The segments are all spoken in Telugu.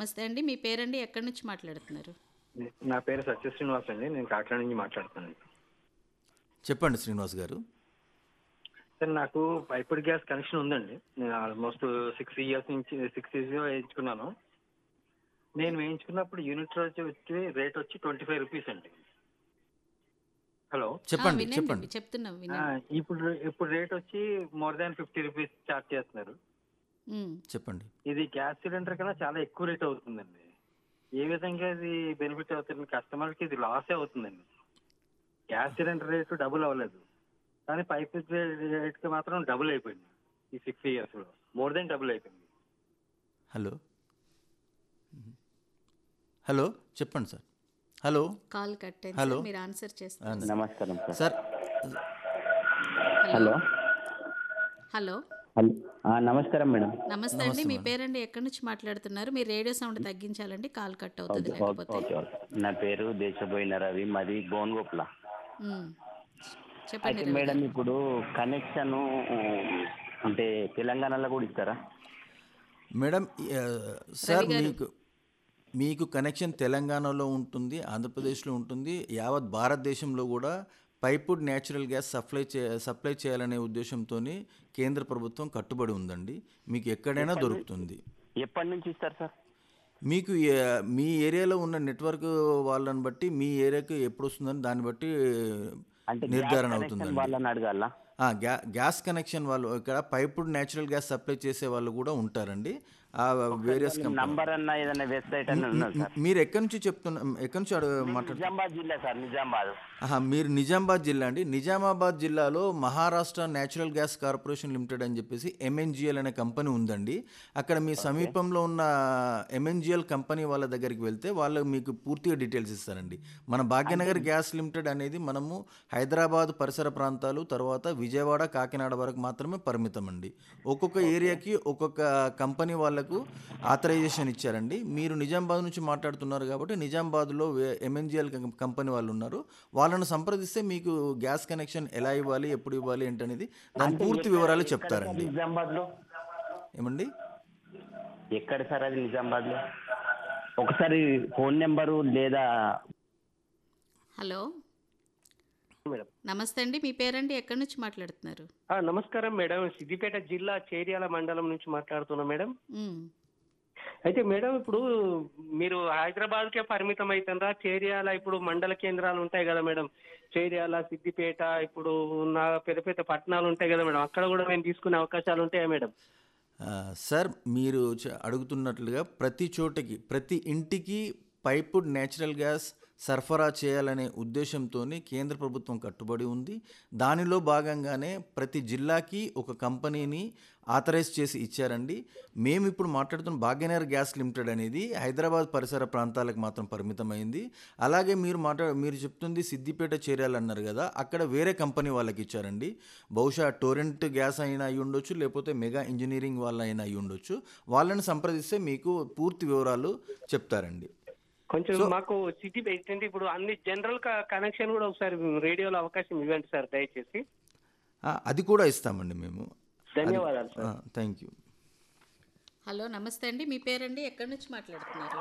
నమస్తే అండి మీ పేరండి ఎక్కడి నుంచి మాట్లాడుతున్నారు నా పేరు సత్య శ్రీనివాస్ అండి నేను కాకినాడ నుంచి మాట్లాడుతున్నాను చెప్పండి శ్రీనివాస్ గారు సార్ నాకు పైపుడ్ గ్యాస్ కనెక్షన్ ఉందండి నేను ఆల్మోస్ట్ సిక్స్ ఇయర్స్ నుంచి సిక్స్ ఇయర్స్ వేయించుకున్నాను నేను వేయించుకున్నప్పుడు యూనిట్ రోజు వచ్చి రేట్ వచ్చి ట్వంటీ ఫైవ్ రూపీస్ అండి హలో చెప్పండి వినండి చెప్పండి చెప్తున్నాం ఆ, వినండి ఇప్పుడు ఇప్పుడు రేట్ వచ్చి more than fifty rupees charge చేస్తున్నారు ఉమ్. చెప్పండి ఇది గ్యాస్ సిలిండర్ కన్నా చాలా ఎక్కువ రేట్ అవుతుందండి ఏ విధంగా ఇది బెనిఫిట్ అవుతుంది కస్టమర్కి ఇది లాసే అవుతుందండి గ్యాస్ సిలిండర్ రేటు డబుల్ అవ్వలేదు కానీ పైప్ రేట్కి మాత్రం డబుల్ అయిపోయింది ఈ సిక్స్ ఇయర్స్లో మోర్ దెన్ డబుల్ అయిపోయింది హలో హలో చెప్పండి సార్ హలో కాల్ కట్ అయింది హలో. సార్, మీరు ఆన్సర్ చేస్తారు నమస్కారం sir sir hello hello hello ఆ, నమస్కారం మేడం నమస్తే అండి మీ పేరండి ఎక్కడి నుంచి మాట్లాడుతున్నారు మీ రేడియో సౌండ్ తగ్గించాలండి కాల్ కట్ అవుతుంది ఓకే లేకపోతే ఓకే ఓకే నా పేరు దేశబోయిన రవి మాది గోన్గోప్ల ఉమ్. చెప్పండి అయితే రవి మేడం గారు. ఇప్పుడు కనెక్షన్ అంటే తెలంగాణలో కూడా ఇస్తారా మేడం ఆ, సార్ గారు. మీకు మీకు కనెక్షన్ తెలంగాణలో ఉంటుంది ఆంధ్రప్రదేశ్లో ఉంటుంది యావత్ భారతదేశంలో కూడా పైపుడ్ న్యాచురల్ గ్యాస్ సప్లై చే సప్లై చేయాలనే ఉద్దేశంతో కేంద్ర ప్రభుత్వం కట్టుబడి ఉందండి మీకు ఎక్కడైనా దొరుకుతుంది ఎప్పటి నుంచి ఇస్తారు సార్ మీకు ఏ- మీ ఏరియాలో ఉన్న నెట్వర్క్ వాళ్ళని బట్టి మీ ఏరియాకి ఎప్పుడు వస్తుందని దాన్ని బట్టి అంటే నిర్ధారణ గ్యాస్ అవుతుందండి కనెక్షన్ వాళ్ళని అడగాల ఆ, గ్యా గ్యాస్ కనెక్షన్ వాళ్ళు ఇక్కడ పైపుడ్ న్యాచురల్ గ్యాస్ సప్లై చేసే వాళ్ళు కూడా ఉంటారండి ఆ వేరియస్ కంపెనీ నంబర్ అన్న ఏదైనా వెబ్సైట్ అన్న ఉన్నది సార్ మీరు ఎక్కడి నుంచి చెప్తున్నా ఎక్కడి నుంచి అడుగు మాట్లాడు నిజామాబాద్ జిల్లా సార్ నిజామాబాద్ ఆహా, మీరు నిజామాబాద్ జిల్లా అండి నిజామాబాద్ జిల్లాలో Maharashtra natural gas corporation limited అని చెప్పేసి ఎంఎన్జిఎల్ అనే కంపెనీ ఉందండి అక్కడ మీ సమీపంలో ఉన్న ఎంఎన్జిఎల్ కంపెనీ వాళ్ళ దగ్గరికి వెళ్తే వాళ్ళు మీకు పూర్తిగా డీటెయిల్స్ ఇస్తారండి మన భాగ్యనగర్ గ్యాస్ లిమిటెడ్ అనేది మనము హైదరాబాద్ పరిసర ప్రాంతాలు తర్వాత విజయవాడ కాకినాడ వరకు మాత్రమే పరిమితం అండి ఒక్కొక్క ఏరియాకి ఒక్కొక్క కంపెనీ వాళ్ళకు ఆథరైజేషన్ ఇచ్చారండి మీరు నిజామాబాద్ నుంచి మాట్లాడుతున్నారు కాబట్టి నిజామాబాద్లో ఎంఎన్జిఎల్ కంపెనీ వాళ్ళు ఉన్నారు వాళ్ళను సంప్రదిస్తే మీకు గ్యాస్ కనెక్షన్ ఎలా ఇవ్వాలి ఎప్పుడు ఇవ్వాలి ఏంటనేది దాని పూర్తి వివరాలు చెప్తారండి నిజామాబాద్ లో ఏమండి ఎక్కడ సార్ అది నిజామాబాద్ లో ఒకసారి ఫోన్ నెంబరు లేదా హలో మేడం నమస్తే అండి మీ పేరండి ఎక్కడి నుంచి మాట్లాడుతున్నారు ఆ, నమస్కారం మేడం సిద్దిపేట జిల్లా చేర్యాల మండలం నుంచి మాట్లాడుతున్నా మేడం ఉమ్. అయితే మేడం ఇప్పుడు మీరు హైదరాబాద్ కే పరిమితం అవుతుందా చేర్యాల ఇప్పుడు మండల కేంద్రాలు ఉంటాయి కదా మేడం చేర్యాల సిద్దిపేట ఇప్పుడు ఉన్న పెద్ద పెద్ద పట్టణాలు ఉంటాయి కదా మేడం అక్కడ కూడా మేము తీసుకునే అవకాశాలు ఉంటాయా మేడం ఆ, సార్ మీరు చ- అడుగుతున్నట్లుగా ప్రతి చోటకి ప్రతి ఇంటికి పైపుడ్ నేచురల్ గ్యాస్ సరఫరా చేయాలనే ఉద్దేశంతో కేంద్ర ప్రభుత్వం కట్టుబడి ఉంది దానిలో భాగంగానే ప్రతి జిల్లాకి ఒక కంపెనీని ఆథరైజ్ చేసి ఇచ్చారండి మేము ఇప్పుడు మాట్లాడుతున్న భాగ్యనగర్ గ్యాస్ లిమిటెడ్ అనేది హైదరాబాద్ పరిసర ప్రాంతాలకు మాత్రం పరిమితమైంది అలాగే మీరు మాట్లా మీరు చెప్తుంది సిద్దిపేట చేరాలి అన్నారు కదా అక్కడ వేరే కంపెనీ వాళ్ళకి ఇచ్చారండి బహుశా టోరెంట్ గ్యాస్ అయినా అయి ఉండొచ్చు లేకపోతే మెగా ఇంజనీరింగ్ వాళ్ళ అయినా అయి ఉండొచ్చు వాళ్ళని సంప్రదిస్తే మీకు పూర్తి వివరాలు చెప్తారండి కొంచెం మాకు సిటీ ఏంటంటే ఇప్పుడు అన్ని జనరల్ కనెక్షన్ కూడా ఒకసారి రేడియోలో అవకాశం ఇవ్వండి సార్ దయచేసి ఆ, అది కూడా ఇస్తామండి మేము ధన్యవాదాలు సార్ థ్యాంక్ యూ హలో నమస్తే అండి మీ పేరండి ఎక్కడి నుంచి మాట్లాడుతున్నారు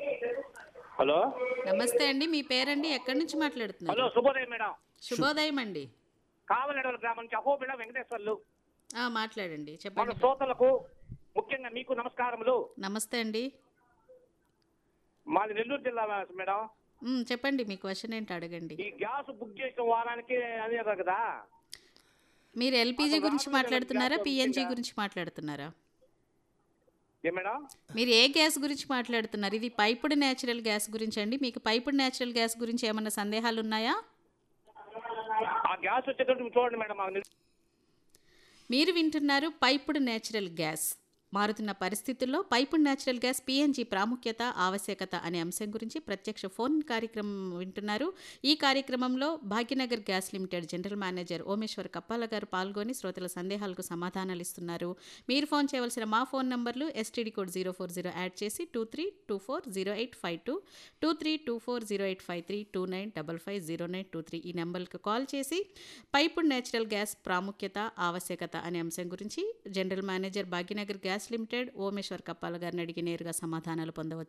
హలో నమస్తే అండి మీ పేరండి ఎక్కడి నుంచి మాట్లాడుతున్నారు హలో శుభోదయం మేడం శుభోదయం అండి కావలనడల గ్రామం నుంచి అహో మేడం వెంకటేశ్వర్లు ఆ, మాట్లాడండి మన చెప్పండి శ్రోతలకు ముఖ్యంగా మీకు నమస్కారములు నమస్తే అండి మాది నెల్లూరు జిల్లా మేడం ఉమ్, చెప్పండి మీ క్వశ్చన్ ఏంటి అడగండి ఈ గ్యాస్ బుక్ చేసిన వారానికి అనేది కదా మీరు ఎల్పిజి గురించి మాట్లాడుతున్నారా పిఎన్జి గురించి మాట్లాడుతున్నారా ఏ మేడం మీరు ఏ గ్యాస్ గురించి మాట్లాడుతున్నారు ఇది పైపుడ్ న్యాచురల్ గ్యాస్ గురించి అండి మీకు పైపుడ్ న్యాచురల్ గ్యాస్ గురించి ఏమన్నా సందేహాలు ఉన్నాయా ఆ గ్యాస్ వచ్చేటప్పుడు చూడండి మేడం మాకు నెల్లూరు మీరు వింటున్నారు పైపుడ్ న్యాచురల్ గ్యాస్ మారుతున్న పరిస్థితుల్లో పైపుడ్ న్యాచురల్ గ్యాస్ పిఎన్జి ప్రాముఖ్యత ఆవశ్యకత అనే అంశం గురించి ప్రత్యక్ష ఫోన్ కార్యక్రమం వింటున్నారు ఈ కార్యక్రమంలో Bhagyanagar gas limited general manager Omeshwar Kappala గారు పాల్గొని శ్రోతల సందేహాలకు సమాధానాలు ఇస్తున్నారు మీరు ఫోన్ చేయవలసిన మా ఫోన్ నంబర్లు STD code zero four zero add చేసి two three two four zero eight five two two three two four zero eight five three two nine double five zero nine two three ఈ నెంబర్కి కాల్ చేసి పైపుడ్ నేచురల్ గ్యాస్ ప్రాముఖ్యత ఆవశ్యకత అనే అంశం గురించి general manager Bhagyanagar gas limited Omeshwar Kappala గారిని అడిగి నేరుగా సమాధానాలు పొందవచ్చు